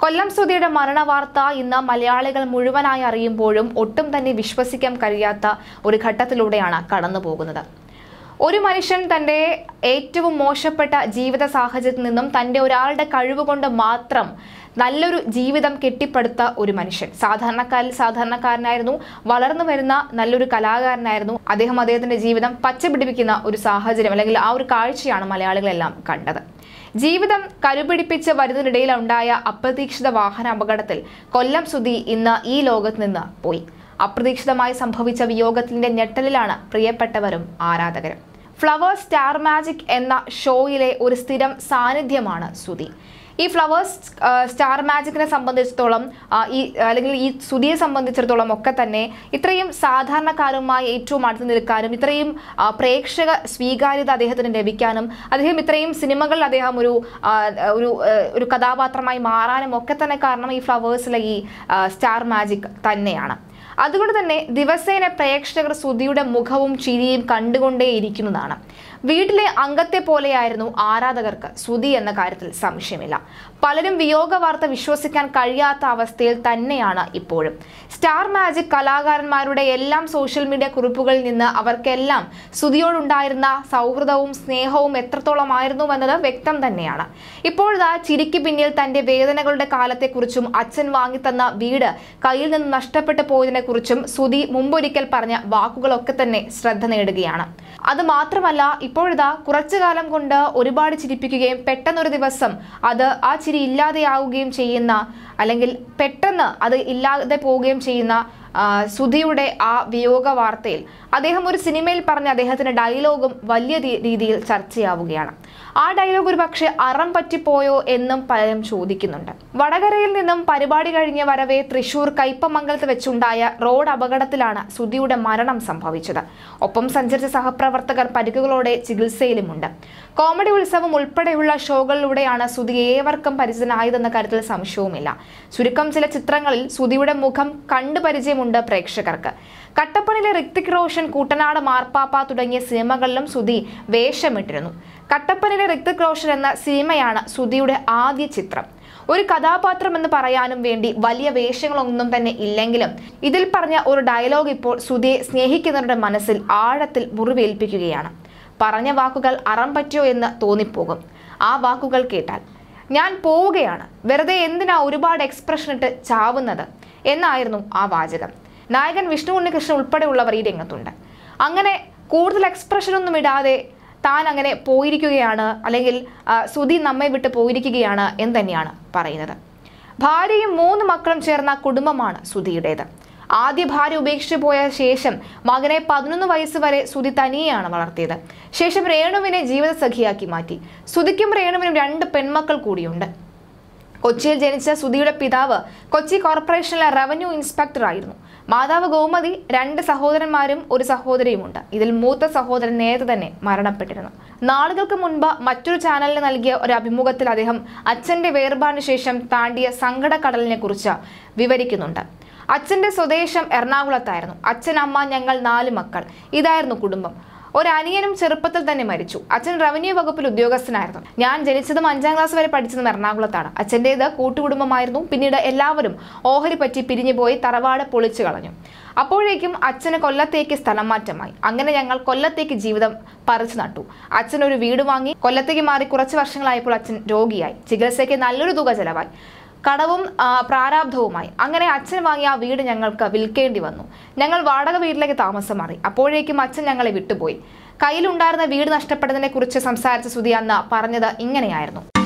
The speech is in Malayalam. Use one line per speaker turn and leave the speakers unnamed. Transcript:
കൊല്ലം സുധിയുടെ മരണവാർത്ത ഇന്ന് മലയാളികൾ മുഴുവനായി അറിയുമ്പോഴും ഒട്ടും തന്നെ വിശ്വസിക്കാൻ കഴിയാത്ത ഒരു ഘട്ടത്തിലൂടെയാണ് കടന്നു പോകുന്നത് ഒരു മനുഷ്യൻ തൻ്റെ ഏറ്റവും മോശപ്പെട്ട ജീവിത സാഹചര്യത്തിൽ നിന്നും തൻ്റെ ഒരാളുടെ കഴിവ് കൊണ്ട് മാത്രം നല്ലൊരു ജീവിതം കെട്ടിപ്പടുത്ത ഒരു മനുഷ്യൻ സാധാരണക്കാരിൽ സാധാരണക്കാരനായിരുന്നു വളർന്നു വരുന്ന നല്ലൊരു കലാകാരനായിരുന്നു അദ്ദേഹം അദ്ദേഹത്തിന്റെ ജീവിതം പച്ചപിടിപ്പിക്കുന്ന ഒരു സാഹചര്യം അല്ലെങ്കിൽ ആ ഒരു കാഴ്ചയാണ് മലയാളികളെല്ലാം കണ്ടത് ജീവിതം കരുപിടിപ്പിച്ച് വരുന്നതിനിടയിൽ ഉണ്ടായ അപ്രതീക്ഷിത വാഹന അപകടത്തിൽ കൊല്ലം സുധി ഇന്ന് ഈ ലോകത്ത് നിന്ന് പോയി അപ്രതീക്ഷിതമായി സംഭവിച്ച വിയോഗത്തിന്റെ ഞെട്ടലിലാണ് പ്രിയപ്പെട്ടവരും ആരാധകരും ഫ്ലവേഴ്സ് സ്റ്റാർ മാജിക് എന്ന ഷോയിലെ ഒരു സ്ഥിരം സാന്നിധ്യമാണ് സുധി ഈ ഫ്ലവേഴ്സ് സ്റ്റാർ മാജിക്കിനെ സംബന്ധിച്ചിടത്തോളം ആ, ഈ അല്ലെങ്കിൽ ഈ സുധിയെ സംബന്ധിച്ചിടത്തോളം ഒക്കെ തന്നെ ഇത്രയും സാധാരണക്കാരുമായി ഏറ്റവും അടുത്ത് നിൽക്കാനും ഇത്രയും ആ, പ്രേക്ഷക സ്വീകാര്യത അദ്ദേഹത്തിന് ലഭിക്കാനും അദ്ദേഹം ഇത്രയും സിനിമകളിൽ അദ്ദേഹം ഒരു ആ, ഒരു ആ, ഒരു കഥാപാത്രമായി മാറാനും ഒക്കെ തന്നെ കാരണം ഈ ഫ്ലവേഴ്സിലെ ഈ ആ, സ്റ്റാർ മാജിക് തന്നെയാണ് അതുകൊണ്ട് തന്നെ ദിവസേന പ്രേക്ഷകർ സുധിയുടെ മുഖവും ചിരിയും കണ്ടുകൊണ്ടേയിരിക്കുന്നതാണ് വീട്ടിലെ അംഗത്തെ പോലെയായിരുന്നു ആരാധകർക്ക് സുധി എന്ന കാര്യത്തിൽ സംശയമില്ല പലരും വിയോഗ വാർത്ത വിശ്വസിക്കാൻ കഴിയാത്ത അവസ്ഥയിൽ തന്നെയാണ് ഇപ്പോഴും സ്റ്റാർ മാജിക് കലാകാരന്മാരുടെ എല്ലാം സോഷ്യൽ മീഡിയ കുറിപ്പുകളിൽ നിന്ന് അവർക്കെല്ലാം സുധിയോടുണ്ടായിരുന്ന സൗഹൃദവും സ്നേഹവും എത്രത്തോളമായിരുന്നു എന്നത് വ്യക്തം തന്നെയാണ് ഇപ്പോഴതാ ചിരിക്ക് പിന്നിൽ തന്റെ വേദനകളുടെ കാലത്തെക്കുറിച്ചും അച്ഛൻ വാങ്ങിത്തന്ന വീട് കയ്യിൽ നിന്ന് നഷ്ടപ്പെട്ടു പോയതിനെക്കുറിച്ചും സുധി മുമ്പൊരിക്കൽ പറഞ്ഞ വാക്കുകളൊക്കെ തന്നെ ശ്രദ്ധ നേടുകയാണ് അത് മാത്രമല്ല ഇപ്പോഴിതാ കുറച്ചു കാലം കൊണ്ട് ഒരുപാട് ചിരിപ്പിക്കുകയും പെട്ടെന്നൊരു ദിവസം അത് ആ ചിരി ഇല്ലാതെയാവുകയും ചെയ്യുന്ന അല്ലെങ്കിൽ പെട്ടെന്ന് അത് ഇല്ലാതെ പോവുകയും ചെയ്യുന്ന ആ, സുധിയുടെ ആ വിയോഗ വാർത്തയിൽ അദ്ദേഹം ഒരു സിനിമയിൽ പറഞ്ഞ അദ്ദേഹത്തിന്റെ ഡയലോഗും വലിയ രീ- രീതിയിൽ ചർച്ചയാവുകയാണ് ആ ഡയലോഗ് ഒരു പക്ഷേ അറം പറ്റിപ്പോയോ എന്നും പലരും ചോദിക്കുന്നുണ്ട് വടകരയിൽ നിന്നും പരിപാടി കഴിഞ്ഞ് വരവെ തൃശൂർ കയ്പമംഗലത്ത് വെച്ചുണ്ടായ റോഡ് അപകടത്തിലാണ് സുധിയുടെ മരണം സംഭവിച്ചത് ഒപ്പം സഞ്ചരിച്ച സഹപ്രവർത്തകർ പരിക്കുകളോടെ ചികിത്സയിലുമുണ്ട് കോമഡി ഉത്സവം ഉൾപ്പെടെയുള്ള ഷോകളിലൂടെയാണ് സുധി ഏവർക്കും പരിചിതനായതെന്ന കാര്യത്തിൽ സംശയവുമില്ല ചുരുക്കം ചില ചിത്രങ്ങളിൽ സുധിയുടെ മുഖം കണ്ടു പരിചയമുണ്ട് പ്രേക്ഷകർക്ക് കട്ടപ്പനയിലെ ഋത്തിക് റോഷൻ കൂട്ടനാട് മാർപ്പാപ്പ തുടങ്ങിയ സിനിമകളിലും സുധി വേഷമിട്ടിരുന്നു കട്ടപ്പനയിലെ ഋത്തിക് റോഷൻ എന്ന സിനിമയാണ് സുധിയുടെ ആദ്യ ചിത്രം ഒരു കഥാപാത്രം എന്ന് പറയാനും വേണ്ടി വലിയ വേഷങ്ങളൊന്നും തന്നെ ഇല്ലെങ്കിലും ഇതിൽ പറഞ്ഞ ഒരു ഡയലോഗ് ഇപ്പോൾ സുധിയെ സ്നേഹിക്കുന്നവരുടെ മനസ്സിൽ ആഴത്തിൽ മുറിവേൽപ്പിക്കുകയാണ് പറഞ്ഞ വാക്കുകൾ അറം പറ്റിയോ എന്ന് തോന്നിപ്പോകും ആ വാക്കുകൾ കേട്ടാൽ ഞാൻ പോവുകയാണ് വെറുതെ എന്തിനാ ഒരുപാട് എക്സ്പ്രഷൻ ഇട്ട് ചാവുന്നത് എന്നായിരുന്നു ആ വാചകം നായകൻ വിഷ്ണു ഉണ്ണികൃഷ്ണൻ ഉൾപ്പെടെയുള്ളവർ ഈ രംഗത്തുണ്ട് അങ്ങനെ കൂടുതൽ എക്സ്പ്രഷൻ ഒന്നും ഇടാതെ താൻ അങ്ങനെ പോയിരിക്കുകയാണ് അല്ലെങ്കിൽ ആ, സുധി നമ്മെ വിട്ട് പോയിരിക്കുകയാണ് എന്ന് തന്നെയാണ് പറയുന്നത് ഭാര്യയും മൂന്ന് മക്കളും ചേർന്ന കുടുംബമാണ് സുധിയുടേത് ആദ്യ ഭാര്യ ഉപേക്ഷിച്ചു പോയ ശേഷം മകനെ പതിനൊന്ന് വയസ്സ് വരെ സുധി തനിയെയാണ് വളർത്തിയത് ശേഷം രേണുവിനെ ജീവിത സഖിയാക്കി മാറ്റി സുധിക്കും രേണുവിനും രണ്ട് പെൺമക്കൾ കൂടിയുണ്ട് കൊച്ചിയിൽ ജനിച്ച സുധിയുടെ പിതാവ് കൊച്ചി കോർപ്പറേഷനിലെ റവന്യൂ ഇൻസ്പെക്ടർ ആയിരുന്നു മാതാവ് ഗോമതി രണ്ട് സഹോദരന്മാരും ഒരു സഹോദരിയുമുണ്ട് ഇതിൽ മൂത്ത സഹോദരൻ നേരത്തെ തന്നെ മരണപ്പെട്ടിരുന്നു നാളുകൾക്ക് മുൻപ് മറ്റൊരു ചാനലിന് നൽകിയ ഒരു അഭിമുഖത്തിൽ അദ്ദേഹം അച്ഛന്റെ വേർപാടിന് ശേഷം താണ്ടിയ സങ്കടക്കടലിനെ കുറിച്ച് വിവരിക്കുന്നുണ്ട് അച്ഛന്റെ സ്വദേശം എറണാകുളത്തായിരുന്നു അച്ഛൻ അമ്മ ഞങ്ങൾ നാല് മക്കൾ ഇതായിരുന്നു കുടുംബം ഒരു അനിയനും ചെറുപ്പത്തിൽ തന്നെ മരിച്ചു അച്ഛൻ റവന്യൂ വകുപ്പിൽ ഉദ്യോഗസ്ഥനായിരുന്നു ഞാൻ ജനിച്ചതും അഞ്ചാം ക്ലാസ് വരെ പഠിച്ചതും എറണാകുളത്താണ് അച്ഛൻ്റേത് കൂട്ടുകുടുംബമായിരുന്നു പിന്നീട് എല്ലാവരും ഓഹരി പറ്റി പിരിഞ്ഞുപോയി തറവാട് പൊളിച്ചു കളഞ്ഞു അപ്പോഴേക്കും അച്ഛന് കൊല്ലത്തേക്ക് സ്ഥലം മാറ്റമായി അങ്ങനെ ഞങ്ങൾ കൊല്ലത്തേക്ക് ജീവിതം പറിച്ചു നട്ടു അച്ഛൻ ഒരു വീട് വാങ്ങി കൊല്ലത്തേക്ക് മാറി കുറച്ച് വർഷങ്ങളായപ്പോൾ അച്ഛൻ രോഗിയായി ചികിത്സയ്ക്ക് നല്ലൊരു തുക ചെലവായി കടവും ആ, പ്രാരാബ്ധവുമായി അങ്ങനെ അച്ഛൻ വാങ്ങിയ ആ വീട് ഞങ്ങൾക്ക് വിൽക്കേണ്ടി വന്നു ഞങ്ങൾ വാടക വീട്ടിലേക്ക് താമസം മാറി അപ്പോഴേക്കും അച്ഛൻ ഞങ്ങളെ വിട്ടുപോയി കയ്യിലുണ്ടായിരുന്ന വീട് നഷ്ടപ്പെട്ടതിനെ കുറിച്ച് സംസാരിച്ച സുധി അന്ന് പറഞ്ഞത് ഇങ്ങനെയായിരുന്നു